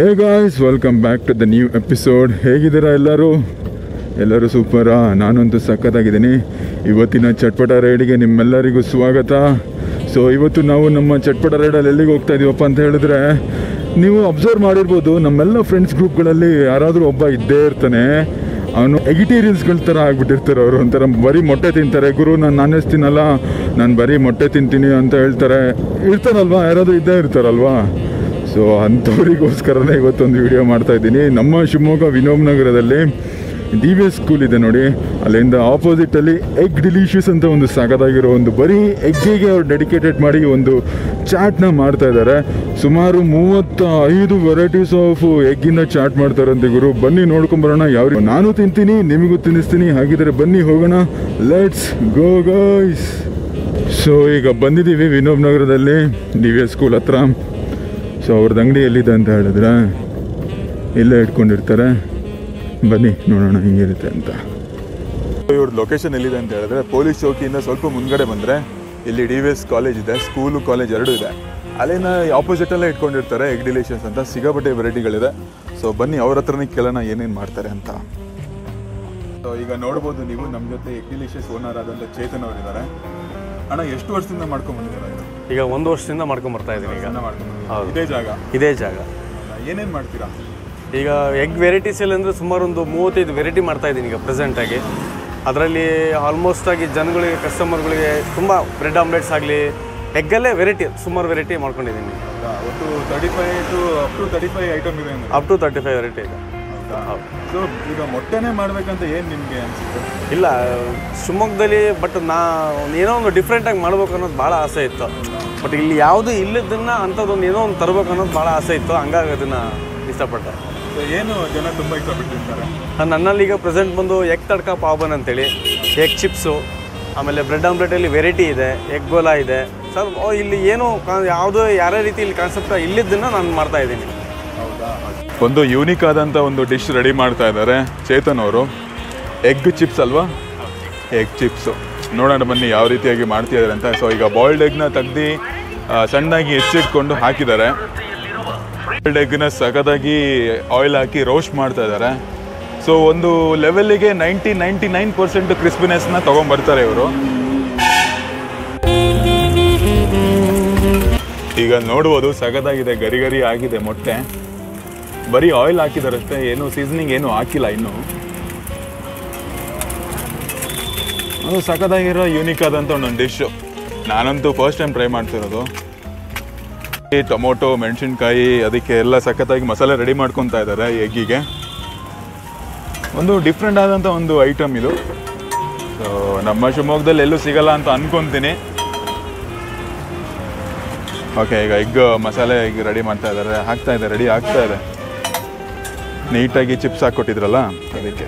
Hey guys welcome back to the new episode ಹೇಗಿದ್ದೀರಾ ಎಲ್ಲರೂ ಎಲ್ಲರೂ ಸೂಪರಾ ನಾನಂತೂ ಸಖತ್ತಾಗಿದ್ದೀನಿ ಇವತ್ತಿನ ಚಟ್ಪಟ ರೈಡಿಗೆ ನಿಮ್ಮೆಲ್ಲರಿಗೂ ಸ್ವಾಗತ ಸೊ ಇವತ್ತು ನಾವು ನಮ್ಮ ಚಟ್ಪಟ ರೈಡಲ್ಲಿ ಎಲ್ಲಿಗೆ ಹೋಗ್ತಾ ಇದೀವಪ್ಪ ಅಂತ ಹೇಳಿದ್ರೆ ನೀವು ಅಬ್ಸರ್ವ್ ಮಾಡಿರ್ಬೋದು ನಮ್ಮೆಲ್ಲ ಫ್ರೆಂಡ್ಸ್ ಗ್ರೂಪ್ಗಳಲ್ಲಿ ಯಾರಾದರೂ ಒಬ್ಬ ಇದ್ದೇ ಇರ್ತಾನೆ ಅವನು ಎಗಿಟೇರಿಯನ್ಸ್ಗಳ ಥರ ಆಗ್ಬಿಟ್ಟಿರ್ತಾರೆ ಅವರು ಒಂಥರ ಬರೀ ಮೊಟ್ಟೆ ತಿಂತಾರೆ ಗುರು ನಾನು ನಾನ್ ವೆಜ್ ತಿನ್ನಲ್ಲ ನಾನು ಬರೀ ಮೊಟ್ಟೆ ತಿಂತೀನಿ ಅಂತ ಹೇಳ್ತಾರೆ ಇರ್ತಾರಲ್ವಾ ಯಾರಾದರೂ ಇದ್ದೇ ಇರ್ತಾರಲ್ವಾ ಸೊ ಅಂಥವ್ರಿಗೋಸ್ಕರನೇ ಇವತ್ತೊಂದು ವಿಡಿಯೋ ಮಾಡ್ತಾ ಇದ್ದೀನಿ ನಮ್ಮ ಶಿವಮೊಗ್ಗ ವಿನೋಮ್ ನಗರದಲ್ಲಿ ಡಿ ವಿ ಎಸ್ ಸ್ಕೂಲ್ ಇದೆ ನೋಡಿ ಅಲ್ಲಿಂದ ಆಪೋಸಿಟಲ್ಲಿ ಎಗ್ ಡಿಲಿಷಿಯಸ್ ಅಂತ ಒಂದು ಸಾಗದಾಗಿರೋ ಒಂದು ಬರೀ ಎಗ್ಗಿಗೆ ಅವ್ರು ಡೆಡಿಕೇಟೆಡ್ ಮಾಡಿ ಒಂದು ಚಾಟ್ನ ಮಾಡ್ತಾ ಇದ್ದಾರೆ ಸುಮಾರು ಮೂವತ್ತ ಐದು ವೆರೈಟೀಸ್ ಆಫ್ ಎಗ್ಗಿಂದ ಚಾಟ್ ಮಾಡ್ತಾರಂತೆ ಗುರು ಬನ್ನಿ ನೋಡ್ಕೊಂಬರೋಣ ಯಾವ ರೀತಿ ನಾನು ತಿಂತೀನಿ ನಿಮಗೂ ತಿನ್ನಿಸ್ತೀನಿ ಹಾಗಿದ್ರೆ ಬನ್ನಿ ಹೋಗೋಣ ಲೆಟ್ಸ್ ಗೋ ಗೈಸ್ ಸೊ ಈಗ ಬಂದಿದ್ದೀವಿ ವಿನೋಬ್ ನಗರದಲ್ಲಿ ಡಿ ವಿ ಎಸ್ ಸ್ಕೂಲ್ ಹತ್ರ ಸೊ ಅವ್ರದ್ದು ಅಂಗಡಿ ಎಲ್ಲಿದೆ ಅಂತ ಹೇಳಿದ್ರೆ ಇಲ್ಲೇ ಇಟ್ಕೊಂಡಿರ್ತಾರೆ ಬನ್ನಿ ನೋಡೋಣ ಹಿಂಗಿರುತ್ತೆ ಅಂತ ಇವ್ರ ಲೊಕೇಶನ್ ಎಲ್ಲಿದೆ ಅಂತ ಹೇಳಿದ್ರೆ ಪೊಲೀಸ್ ಚೌಕಿಯಿಂದ ಸ್ವಲ್ಪ ಮುಂದ್ಗಡೆ ಬಂದರೆ ಇಲ್ಲಿ ಡಿ ವಿ ಎಸ್ ಕಾಲೇಜ್ ಇದೆ ಸ್ಕೂಲು ಕಾಲೇಜ್ ಎರಡೂ ಇದೆ ಅಲ್ಲಿನ ಆಪೋಸಿಟಲ್ಲೇ ಇಟ್ಕೊಂಡಿರ್ತಾರೆ ಎಗ್ ಡಿಲಿಷನ್ಸ್ ಅಂತ ಸಿಗಾಬಟ್ಟೆ ವೆರೈಟಿಗಳಿದೆ ಸೊ ಬನ್ನಿ ಅವ್ರ ಹತ್ರನೇ ಕೇಳೋಣ ಏನೇನು ಮಾಡ್ತಾರೆ ಅಂತ ಸೊ ಈಗ ನೋಡ್ಬೋದು ನೀವು ನಮ್ಮ ಜೊತೆ ಎಗ್ ಡಿಲಿಷಿಯಸ್ ಓನರ್ ಆದಂಥ ಚೇತನ್ ಅವರಿದ್ದಾರೆ ಅಣ್ಣ ಎಷ್ಟು ವರ್ಷದಿಂದ ಮಾಡ್ಕೊಂಡ್ ಬಂದಿದ್ದಾರೆ ಇದು ಈಗ ಒಂದು ವರ್ಷದಿಂದ ಮಾಡ್ಕೊಂಡ್ ಬರ್ತಾ ಇದ್ದೀನಿ ಈಗ ಮಾಡ್ಕೊಂಡು ಹೌದು. ಇದೇ ಜಾಗ ಇದೇ ಜಾಗ ಏನೇನು ಮಾಡ್ತೀರಾ ಈಗ ಎಗ್ ವೆರೈಟೀಸ್ ಅಲ್ಲಿ ಅಂದರೆ ಸುಮಾರು ಒಂದು ಮೂವತ್ತೈದು ವೆರೈಟಿ ಮಾಡ್ತಾ ಇದ್ದೀನಿ ಈಗ ಪ್ರೆಸೆಂಟಾಗಿ ಅದರಲ್ಲಿ ಆಲ್ಮೋಸ್ಟ್ ಆಗಿ ಜನಗಳಿಗೆ ಕಸ್ಟಮರ್ಗಳಿಗೆ ತುಂಬ ಬ್ರೆಡ್ ಆಮ್ಲೆಟ್ಸ್ ಆಗಲಿ ಎಗ್ಗಲ್ಲೇ ವೆರೈಟಿ ಸುಮಾರು ವೆರೈಟಿ ಮಾಡ್ಕೊಂಡಿದ್ದೀನಿ ಒಟ್ಟು thirty five to up to thirty five item ಇದೆ ಅಂದ್ರೆ up to thirty five variety ಇದೆ ಹೌದು. ಸೊ ಈಗ ಮೊಟ್ಟೆನೇ ಮಾಡ್ಬೇಕಂತ ಏನು ನಿಮಗೆ ಅನ್ಸುತ್ತೆ ಇಲ್ಲ ಶಿವಮೊಗ್ಗದಲ್ಲಿ ಬಟ್ ನಾ ಒಂದ್ ಏನೋ ಒಂದು ಡಿಫ್ರೆಂಟಾಗಿ ಮಾಡ್ಬೇಕು ಅನ್ನೋದು ಭಾಳ ಆಸೆ ಇತ್ತು ಬಟ್ ಇಲ್ಲಿ ಯಾವುದು ಇಲ್ಲದನ್ನ ಅಂಥದ್ದೊಂದು ಏನೋ ಒಂದು ತರಬೇಕು ಅನ್ನೋದು ಭಾಳ ಆಸೆ ಇತ್ತು ಹಂಗಾಗಿ ಅದನ್ನು ಇಷ್ಟಪಟ್ಟೆ ಸೊ ಏನು ಜನ ತುಂಬ ಇಷ್ಟಪಟ್ಟಿರ್ತಾರೆ ನನ್ನಲ್ಲಿ ಈಗ ಪ್ರೆಸೆಂಟ್ ಬಂದು ಎಗ್ ತಡ್ಕ ಪಾವನ್ ಅಂತೇಳಿ ಎಗ್ ಚಿಪ್ಸು ಆಮೇಲೆ ಬ್ರೆಡ್ ಆಮ್ಲೆಟಲ್ಲಿ ವೆರೈಟಿ ಇದೆ ಎಗ್ ಗೋಲಾ ಇದೆ ಸರ್ ಇಲ್ಲಿ ಏನು ಕಾ- ಯಾವುದೋ ಯಾರೇ ರೀತಿ ಇಲ್ಲಿ ಕಾನ್ಸೆಪ್ಟ್ ಇಲ್ಲಿದ್ದನ್ನು ನಾನು ಮಾಡ್ತಾ ಇದ್ದೀನಿ ಒಂದು ಯೂನಿಕ್ ಆದಂಥ ಒಂದು ಡಿಶ್ ರೆಡಿ ಮಾಡ್ತಾ ಇದ್ದಾರೆ ಚೇತನ್ ಅವರು ಎಗ್ ಚಿಪ್ಸ್ ಅಲ್ವಾ ಎಗ್ ಚಿಪ್ಸು ನೋಡೋಣ ಬನ್ನಿ ಯಾವ ರೀತಿಯಾಗಿ ಮಾಡ್ತಿದ್ದಾರೆ ಅಂತ ಸೊ ಈಗ ಬಾಯ್ಲ್ಡ್ ಎಗ್ನ ತೆಗ್ದು ಆ, ಸಣ್ಣದಾಗಿ ಹೆಚ್ಚಿಟ್ಕೊಂಡು ಹಾಕಿದ್ದಾರೆ ಬಾಯ್ಲ್ಡ್ ಎಗ್ನ ಸಖತ್ತಾಗಿ ಆಯಿಲ್ ಹಾಕಿ ರೋಸ್ಟ್ ಮಾಡ್ತಾ ಇದ್ದಾರೆ ಸೊ ಒಂದು ಲೆವೆಲ್ಲಿಗೆ ನೈಂಟಿ ನೈಂಟಿ ನೈನ್ ಪರ್ಸೆಂಟ್ ಕ್ರಿಸ್ಪಿನೆಸ್ನ ತೊಗೊಂಬರ್ತಾರೆ ಇವರು ಈಗ ನೋಡ್ಬೋದು ಸಖತ್ತಾಗಿದೆ ಗರಿ ಗರಿ ಆಗಿದೆ ಮೊಟ್ಟೆ ಬರೀ ಆಯಿಲ್ ಹಾಕಿದಾರಷ್ಟೇ ಏನು ಸೀಸನಿಂಗ್ ಏನು ಹಾಕಿಲ್ಲ ಇನ್ನು ಅದು ಸಖತ್ತಾಗಿರೋ ಯೂನಿಕ್ ಆದಂಥ ಒಂದೊಂದು ಡಿಶ್ ನಾನಂತೂ ಫಸ್ಟ್ ಟೈಮ್ ಟ್ರೈ ಮಾಡ್ತಿರೋದು ಈ ಟೊಮೊಟೊ ಮೆಣಸಿನ್ಕಾಯಿ ಅದಕ್ಕೆ ಎಲ್ಲ ಸಖತ್ತಾಗಿ ಮಸಾಲೆ ರೆಡಿ ಮಾಡ್ಕೊತಾ ಇದ್ದಾರೆ ಎಗ್ಗಿಗೆ ಒಂದು ಡಿಫ್ರೆಂಟ್ ಆದಂಥ ಒಂದು ಐಟಮ್ ಇದು ಸೊ ನಮ್ಮ ಶಿವಮೊಗ್ಗದಲ್ಲಿ ಎಲ್ಲೂ ಸಿಗಲ್ಲ ಅಂತ ಅನ್ಕೊಂತೀನಿ ಓಕೆ ಈಗ ಎಗ್ ಮಸಾಲೆ ಈಗ ರೆಡಿ ಮಾಡ್ತಾ ಇದ್ದಾರೆ ಹಾಕ್ತಾ ಇದೆ ರೆಡಿ ಆಗ್ತಾ ಇದೆ ನೀಟಾಗಿ ಚಿಪ್ಸ್ ಹಾಕ್ಕೊಟ್ಟಿದ್ರಲ್ಲ ಅದಕ್ಕೆ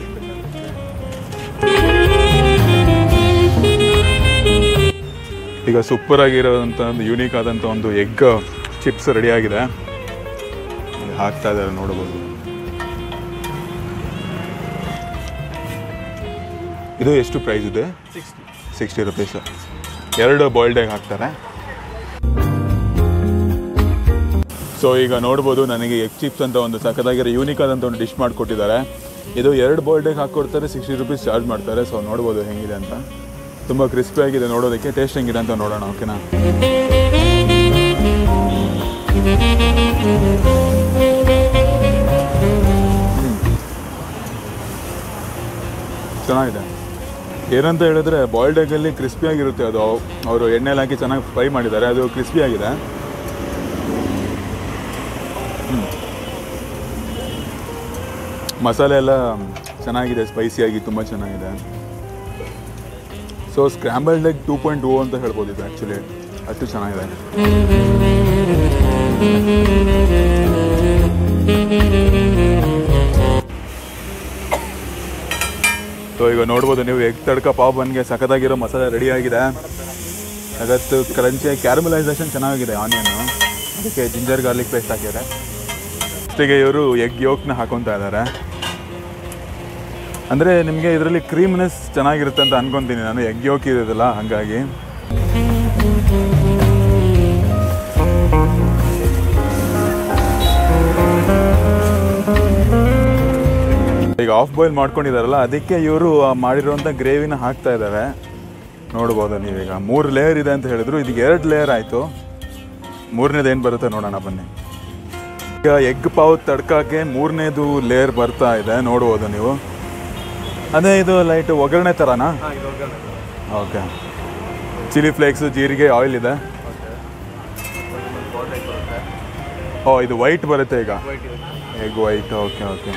ಈಗ ಸೂಪರ್ ಆಗಿರೋಂಥ ಒಂದು ಯೂನಿಕ್ ಆದಂಥ ಒಂದು ಎಗ್ ಚಿಪ್ಸ್ ರೆಡಿ ಆಗಿದೆ ಇಲ್ಲಿ ಹಾಕ್ತಾ ಇದ್ದಾರೆ ನೋಡ್ಬೋದು ಇದು ಎಷ್ಟು ಪ್ರೈಸ್ ಇದೆ ಸಿಕ್ಸ್ಟಿ ರುಪೀಸ್ ಎರಡು ಬಾಯ್ಲ್ಡ್ ಎಗ್ ಹಾಕ್ತಾರೆ ಸೊ ಈಗ ನೋಡ್ಬೋದು ನನಗೆ ಎಗ್ ಚಿಪ್ಸ್ ಅಂತ ಒಂದು ಸಖತ್ತಾಗಿರೋ ಯೂನಿಕ್ ಆದಂಥ ಒಂದು ಡಿಶ್ ಮಾಡಿಕೊಟ್ಟಿದ್ದಾರೆ ಇದು ಎರಡು ಬಾಯ್ಲ್ಡೇಗೆ ಹಾಕ್ಕೊಡ್ತಾರೆ ಸಿಕ್ಸ್ಟಿ ರುಪೀಸ್ ಚಾರ್ಜ್ ಮಾಡ್ತಾರೆ ಸೊ ನೋಡ್ಬೋದು ಹೆಂಗಿದೆ ಅಂತ ತುಂಬ ಕ್ರಿಸ್ಪಿ ಆಗಿದೆ ನೋಡೋದಕ್ಕೆ ಟೇಸ್ಟ್ ಹೆಂಗಿದೆ ಅಂತ ನೋಡೋಣ ಓಕೆನಾ ಹ್ಮ್. ಚೆನ್ನಾಗಿದೆ ಏನಂತ ಹೇಳಿದ್ರೆ ಬಾಯ್ಲ್ಡ್ ಎಗ್ಗಲ್ಲಿ ಕ್ರಿಸ್ಪಿ ಆಗಿರುತ್ತೆ ಅದು ಅವರು ಎಣ್ಣೆಲಿ ಹಾಕಿ ಚೆನ್ನಾಗಿ ಫ್ರೈ ಮಾಡಿದ್ದಾರೆ ಅದು ಕ್ರಿಸ್ಪಿ ಆಗಿದೆ ಮಸಾಲೆ ಎಲ್ಲ ಚೆನ್ನಾಗಿದೆ ಸ್ಪೈಸಿಯಾಗಿ ತುಂಬ ಚೆನ್ನಾಗಿದೆ so scrambled egg two point two ಅಂತ ಹೇಳ್ಬೋದು ಇದು ಆ್ಯಕ್ಚುಲಿ ಅಷ್ಟು ಚೆನ್ನಾಗಿದೆ ಸೊ ಈಗ ನೋಡ್ಬೋದು ನೀವು ಎಗ್ ತಡ್ಕ ಪಾವ್ ಬನ್ಗೆ ಸಖತ್ತಾಗಿರೋ ಮಸಾಲೆ ರೆಡಿ ಆಗಿದೆ ಅದತ್ತು ಕ್ರಂಚಿ ಕ್ಯಾರಮಲೈಸೇಷನ್ ಚೆನ್ನಾಗಿದೆ ಆನಿಯನ್ನು ಅದಕ್ಕೆ ಜಿಂಜರ್ ಗಾರ್ಲಿಕ್ ಪೇಸ್ಟ್ ಹಾಕಿದ್ದಾರೆ ಫಸ್ಟಿಗೆ ಇವರು ಎಗ್ ಯೋಕ್ನ ಹಾಕೊತಾ ಇದ್ದಾರೆ ಅಂದರೆ ನಿಮಗೆ ಇದರಲ್ಲಿ ಕ್ರೀಮ್ನೆಸ್ ಚೆನ್ನಾಗಿರುತ್ತೆ ಅಂತ ಅನ್ಕೊತೀನಿ ನಾನು ಎಗ್ ಯೋಕ್ ಇರೋದಿಲ್ಲ ಹಾಗಾಗಿ ಆಫ್ ಬಾಯ್ಲ್ ಮಾಡ್ಕೊಂಡಿದಾರಲ್ಲ ಅದಕ್ಕೆ ಇವರು ಮಾಡಿರೋಂಥ ಗ್ರೇವಿನ ಹಾಕ್ತಾ ಇದ್ದಾರೆ ನೋಡ್ಬೋದು ನೀವೀಗ ಮೂರು ಲೇಯರ್ ಇದೆ ಅಂತ ಹೇಳಿದ್ರು ಇದಕ್ಕೆ ಎರಡು ಲೇಯರ್ ಆಯಿತು ಮೂರನೇದು ಏನು ಬರುತ್ತೆ ನೋಡೋಣ ಬನ್ನಿ ಈಗ ಎಗ್ ಪಾವ್ ತಡ್ಕಕ್ಕೆ ಮೂರನೇದು ಲೇಯರ್ ಬರ್ತಾ ಇದೆ ನೋಡ್ಬೋದು ನೀವು ಅದೇ ಇದು ಲೈಟ್ ಒಗ್ಗರಣೆ ಥರನಾ ಓಕೆ ಚಿಲ್ಲಿ ಫ್ಲೇಕ್ಸು ಜೀರಿಗೆ ಆಯಿಲ್ ಇದೆ ಓ ಇದು ವೈಟ್ ಬರುತ್ತೆ ಈಗ ಎಗ್ ವೈಟ್ ಓಕೆ ಓಕೆ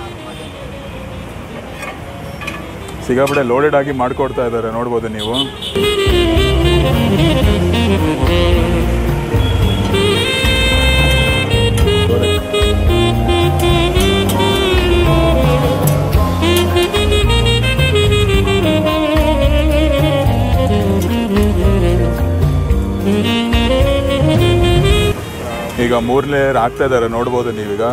ಸಿಗಾಪಡೆ ಲೋಡೆಡ್ ಆಗಿ ಮಾಡ್ಕೊಡ್ತಾ ಇದ್ದಾರೆ ನೋಡ್ಬೋದು ನೀವು ಈಗ ಮೂರ್ ಲೇಯರ್ ಹಾಕ್ತಾ ಇದ್ದಾರೆ ನೋಡ್ಬೋದು ನೀವೀಗ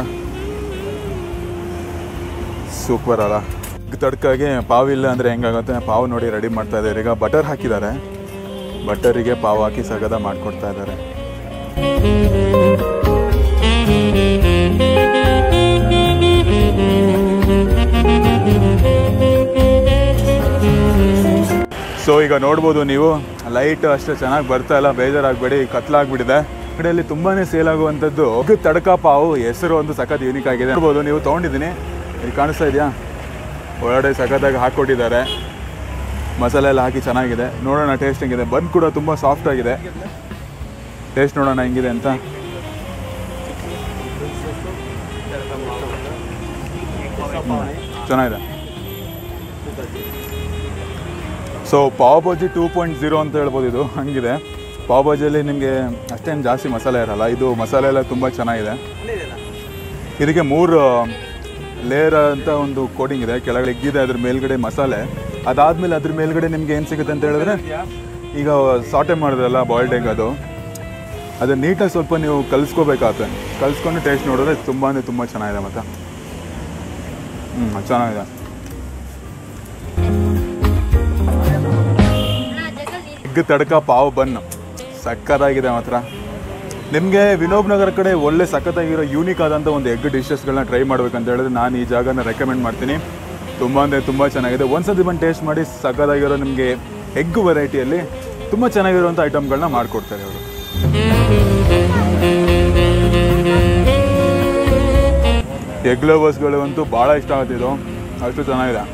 ಸೂಪರ್ ಅಲ್ಲ ಎಗ್ ತಡ್ಕಾಗೆ ಪಾವ್ ಇಲ್ಲ ಅಂದರೆ ಹೆಂಗಾಗುತ್ತೆ ಪಾವ್ ನೋಡಿ ರೆಡಿ ಮಾಡ್ತಾ ಇದ್ದಾರೆ ಈಗ ಬಟರ್ ಹಾಕಿದ್ದಾರೆ ಬಟರಿಗೆ ಪಾವ್ ಹಾಕಿ ಸಗದ ಮಾಡಿಕೊಡ್ತಾ ಇದ್ದಾರೆ ಸೊ ಈಗ ನೋಡ್ಬೋದು ನೀವು ಲೈಟ್ ಅಷ್ಟು ಚೆನ್ನಾಗಿ ಬರ್ತಾ ಇಲ್ಲ ಬೇಜಾರಾಗಬೇಡಿ ಕತ್ಲಾಗ್ಬಿಟ್ಟಿದೆ ಕಡೆಯಲ್ಲಿ ತುಂಬಾನೇ ಸೇಲ್ ಆಗುವಂಥದ್ದು ಎಗ್ ತಡಕ ಪಾವು ಹೆಸರು ಒಂದು ಸಖತ್ ಯೂನಿಕ್ ಆಗಿದೆ ನೋಡ್ಬೋದು ನೀವು ತೊಗೊಂಡಿದ್ದೀನಿ ಇಲ್ಲಿ ಕಾಣಿಸ್ತಾ ಇದೆಯಾ ಒಳಗಡೆ ಸಖತ್ತಾಗಿ ಹಾಕ್ಕೊಟ್ಟಿದ್ದಾರೆ ಮಸಾಲೆ ಎಲ್ಲ ಹಾಕಿ ಚೆನ್ನಾಗಿದೆ ನೋಡೋಣ ಟೇಸ್ಟ್ ಹೆಂಗಿದೆ ಬನ್ ಕೂಡ ತುಂಬ ಸಾಫ್ಟ್ ಆಗಿದೆ ಟೇಸ್ಟ್ ನೋಡೋಣ ಹೆಂಗಿದೆ ಅಂತ ಚೆನ್ನಾಗಿದೆ so pav bhaji two point zero ಅಂತ ಹೇಳ್ಬೋದು ಇದು ಹಂಗಿದೆ ಪಾವ್ ಭಾಜಿಯಲ್ಲಿ ನಿಮಗೆ ಅಷ್ಟೇನು ಜಾಸ್ತಿ ಮಸಾಲೆ ಇರಲ್ಲ ಇದು ಮಸಾಲೆ ಎಲ್ಲ ತುಂಬ ಚೆನ್ನಾಗಿದೆ ಇದಕ್ಕೆ ಮೂರು ಲೇಯರ್ ಅಂತ ಒಂದು ಕೋಟಿಂಗ್ ಇದೆ ಕೆಳಗಡೆ ಎಗ್ಗಿದೆ ಅದ್ರ ಮೇಲ್ಗಡೆ ಮಸಾಲೆ ಅದಾದಮೇಲೆ ಅದ್ರ ಮೇಲ್ಗಡೆ ನಿಮ್ಗೆ ಏನು ಸಿಗುತ್ತೆ ಅಂತ ಹೇಳಿದ್ರೆ ಈಗ ಸಾಟೆ ಮಾಡಿದ್ರಲ್ಲ ಬಾಯ್ಲ್ಡ್ ಎಗ್ ಅದು ಅದನ್ನ ನೀಟಾಗಿ ಸ್ವಲ್ಪ ನೀವು ಕಲಿಸ್ಕೋಬೇಕಾಗತ್ತೆ ಕಲಿಸ್ಕೊಂಡು ಟೇಸ್ಟ್ ನೋಡಿದ್ರೆ ತುಂಬ ಅಂದರೆ ತುಂಬ ಚೆನ್ನಾಗಿದೆ ಮತ್ತು ಹ್ಞೂ ಚೆನ್ನಾಗಿದೆ ಎಗ್ ತಡಕ ಪಾವ್ ಬನ್ ಸಕ್ಕತ್ತಾಗಿದೆ ಮಾತ್ರ ನಿಮಗೆ ವಿನೋಬ್ ನಗರ ಕಡೆ ಒಳ್ಳೆ ಸಖತ್ತಾಗಿರೋ ಯೂನಿಕ್ ಆದಂಥ ಒಂದು ಎಗ್ ಡಿಶಸ್ಗಳನ್ನ ಟ್ರೈ ಮಾಡ್ಬೇಕಂತ ಹೇಳಿದ್ರೆ ನಾನು ಈ ಜಾಗನ ರೆಕಮೆಂಡ್ ಮಾಡ್ತೀನಿ ತುಂಬ ಅಂದರೆ ತುಂಬ ಚೆನ್ನಾಗಿದೆ ಒಂದ್ಸತಿ ಬಂದು ಟೇಸ್ಟ್ ಮಾಡಿ ಸಖತ್ತಾಗಿರೋ ನಿಮಗೆ ಎಗ್ ವೆರೈಟಿಯಲ್ಲಿ ತುಂಬ ಚೆನ್ನಾಗಿರುವಂಥ ಐಟಮ್ಗಳನ್ನ ಮಾಡಿಕೊಡ್ತಾರೆ ಅವರು ಎಗ್ ಲವರ್ಸ್ಗಳಿಗಂತೂ ಭಾಳ ಇಷ್ಟ ಆಗುತ್ತೆ ಇದು ಅಷ್ಟು ಚೆನ್ನಾಗಿದೆ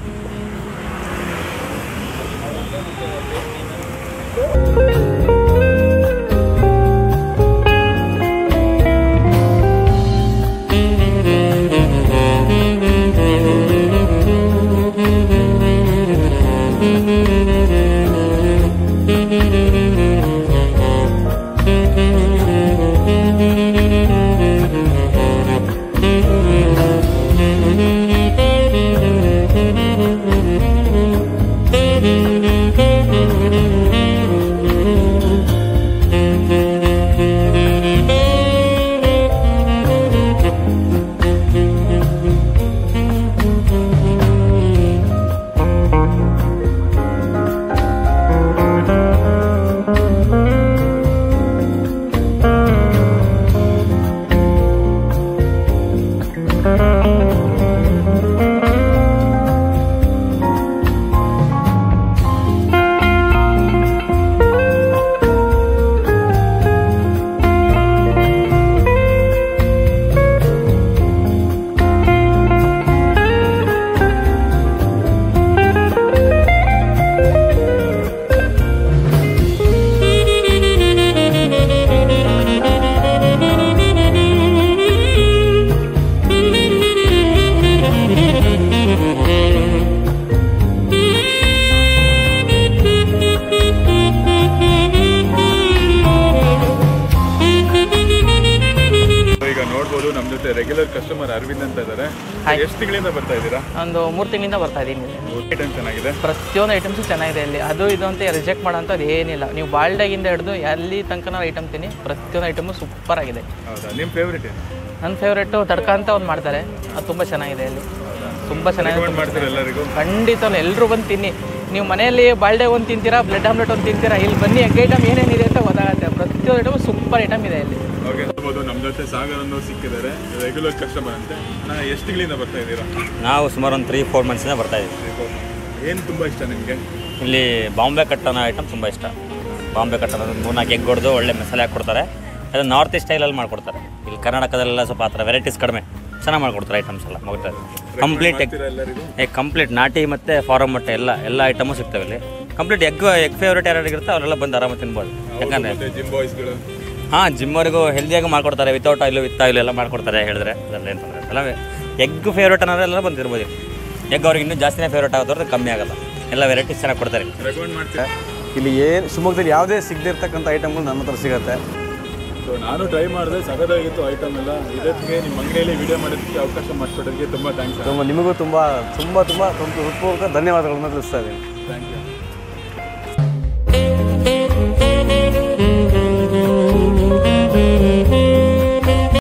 ಈಗ ನೋಡ್ಬೋದು ನಮ್ಮ ಜೊತೆ ರೆಗ್ಯುಲರ್ ಕಸ್ಟಮರ್ ಅರವಿಂದ್ ಅಂತ ಇದ್ದಾರೆ Hi. ಎಷ್ಟು ತಿಂಗಳಿಂದ ಬರ್ತಾ ಇದ್ದೀರಾ ಒಂದು ಮೂರು ತಿಂಗಳಿಂದ ಬರ್ತಾ ಇದ್ದೀನಿ ಐಟಮ್ ಚೆನ್ನಾಗಿದೆ ಪ್ರತಿಯೊಂದು ಐಟಮ್ಸು ಚೆನ್ನಾಗಿದೆ ಇಲ್ಲಿ ಅದು ಇದು ಅಂತ ರಿಜೆಕ್ಟ್ ಮಾಡೋಂಥದ್ದು ಏನಿಲ್ಲ ನೀವು ಬಾಲ್ಡಾಗಿಂದ ಹಿಡಿದು ಎಲ್ಲಿ ತನಕ ನಾವು ಐಟಮ್ ತಿನ್ನಿ ಪ್ರತಿಯೊಂದು ಐಟಮು ಸೂಪರ್ ಆಗಿದೆ ಹೌದಾ ನಿಮ್ಮ ಫೇವ್ರೇಟ್ ಏನು ನನ್ನ ಫೇವ್ರೇಟು ತಡ್ಕ ಅಂತ ಒಂದು ಮಾಡ್ತಾರೆ ಅದು ತುಂಬ ಚೆನ್ನಾಗಿದೆ ಇಲ್ಲಿ ತುಂಬ ಚೆನ್ನಾಗಿದೆ ರೆಕಮೆಂಡ್ ಮಾಡ್ತೀರಾ ಎಲ್ಲರಿಗೂ ಖಂಡಿತ ಎಲ್ಲರೂ ಬಂದು ತಿನ್ನಿ ನೀವು ಮನೆಯಲ್ಲಿ ಬಾಲ್ಡೆ ಒಂದು ತಿಂತೀರಾ ಬ್ಲೆಡ್ ಆಮ್ಲೆಟ್ ಒಂದು ತಿಂತೀರಾ ಇಲ್ಲಿ ಬನ್ನಿ ಎಗ್ ಐಟಮ್ ಏನೇನಿದೆ ಅಂತ ಗೊತ್ತಾಗುತ್ತೆ ಪ್ರತಿಯೊಂದು ಐಟಮ್ ಸೂಪರ್ ಐಟಮ್ ಇದೆ ಇಲ್ಲಿ ಓಕೆ ನೋಡ್ಬೋದು ನಮ್ಮ ಜೊತೆ ಸಾಗರ್ ಅನ್ನೋರು ಸಿಕ್ಕಿದ್ದಾರೆ ರೆಗ್ಯುಲರ್ ಕಸ್ಟಮರ್ ಅಂತೆ ನಾ ಎಷ್ಟು ತಿಂಗಳಿಂದ ಬರ್ತಾ ಇದ್ದೀರಾ ನಾವು ಸುಮಾರು ಒಂದು ತ್ರೀ ಫೋರ್ ಮಂತ್ಸಿಂದ ಬರ್ತಾ ಇದ್ದೀವಿ ಏನು ತುಂಬ ಇಷ್ಟ ನಿಮಗೆ ಇಲ್ಲಿ ಬಾಂಬೆ ಕಟ್ ಅನ್ನೋ ಐಟಮ್ ತುಂಬ ಇಷ್ಟ ಬಾಂಬೆ ಕಟ್ ಅನ್ನೋದು ಮೂರ್ನಾಲ್ಕು ಎಗ್ ಹೊಡೆದು ಒಳ್ಳೆ ಮಸಾಲೆ ಹಾಕ್ಕೊಡ್ತಾರೆ ಅದು ನಾರ್ತ್ ಈಸ್ಟ್ ಸ್ಟೈಲಲ್ಲಿ ಮಾಡ್ಕೊಡ್ತಾರೆ ಇಲ್ಲಿ ಕರ್ನಾಟಕದಲ್ಲೆಲ್ಲ ಸ್ವಲ್ಪ ಆ ಥರ ವೆರೈಟೀಸ್ ಕಡಿಮೆ ಚೆನ್ನಾಗಿ ಮಾಡ್ಕೊಡ್ತಾರೆ ಐಟಮ್ಸ್ ಎಲ್ಲ ಮಗುತ್ತದೆ ಕಂಪ್ಲೀಟ್ ಎಗ್ ಎಲ್ಲರಿಗೂ ಎಗ್ ಕಂಪ್ಲೀಟ್ ನಾಟಿ ಮತ್ತು ಫಾರಮ್ ಮೊಟ್ಟೆ ಎಲ್ಲ ಎಲ್ಲ ಐಟಮು ಸಿಗ್ತವೆ ಇಲ್ಲಿ ಕಂಪ್ಲೀಟ್ ಎಗ್ ಎಗ್ ಫೇವ್ರೇಟ್ ಯಾರ್ಯಾರಿಗಿರುತ್ತೆ ಅವರೆಲ್ಲ ಬಂದು ಆರಾಮಾಗಿ ತಿನ್ಬೋದು ಯಾಕಂದರೆ ಮತ್ತೆ ಜಿಮ್ ಬಾಯ್ಸ್ಗಳು ಹಾಂ ಜಿಮ್ಮವರೆಗೂ ಹೆಲ್ದಿಯಾಗಿ ಮಾಡ್ಕೊಡ್ತಾರೆ ವಿತೌಟ್ ಆಯಿಲು ವಿತ್ ಆಯಿಲ್ ಎಲ್ಲ ಮಾಡ್ಕೊಡ್ತಾರೆ ಹೇಳಿದ್ರೆ ಅದೆಲ್ಲ ಏನು ತೊಂದರೆ ಎಲ್ಲ ಎಗ್ ಫೇವ್ರೇಟ್ ಅನ್ನೋರೆಲ್ಲ ಬಂದಿರ್ಬೋದು ಇಲ್ಲಿ ಎಗ್ ಅವ್ರಿಗೆ ಇನ್ನೂ ಜಾಸ್ತಿನೇ ಫೇವ್ರೇಟ್ ಆಗೋದ್ರೆ ಕಮ್ಮಿ ಆಗಲ್ಲ ಎಲ್ಲ ವೆರೈಟೀಸ್ ಚೆನ್ನಾಗಿ ಕೊಡ್ತಾರೆ ಇಲ್ಲಿ. ರೆಕಮೆಂಡ್ ಮಾಡ್ತೀನಿ ಇಲ್ಲಿ ಏನು ಶಿವಮೊಗ್ಗದಲ್ಲಿ ಯಾವುದೇ ಸಿಗದೇ ಇರ್ತಕ್ಕಂಥ ಐಟಮ್ಗಳು ನನ್ನ ಹತ್ರ ಸಿಗುತ್ತೆ ಸೊ ನಾನು ಟ್ರೈ ಮಾಡಿದೆ ಸಗದಾಗಿತ್ತು ಐಟಮ್ ಎಲ್ಲ ಇದಕ್ಕೆ ನಿಮ್ಮ ಅಂಗಡಿಯಲ್ಲಿ ವಿಡಿಯೋ ಮಾಡೋದಕ್ಕೆ ಅವಕಾಶ ಮಾಡಿಕೊಡೋದಕ್ಕೆ ತುಂಬ ಥ್ಯಾಂಕ್ಸ್ ತುಂಬ ನಿಮಗೂ ತುಂಬ ತುಂಬ ತುಂಬ ತುಂಬ ಹೃತ್ಪೂರ್ವಕ ಧನ್ಯವಾದಗಳನ್ನು ತಿಳಿಸ್ತಾ ಇದ್ದೀನಿ ಥ್ಯಾಂಕ್ ಯು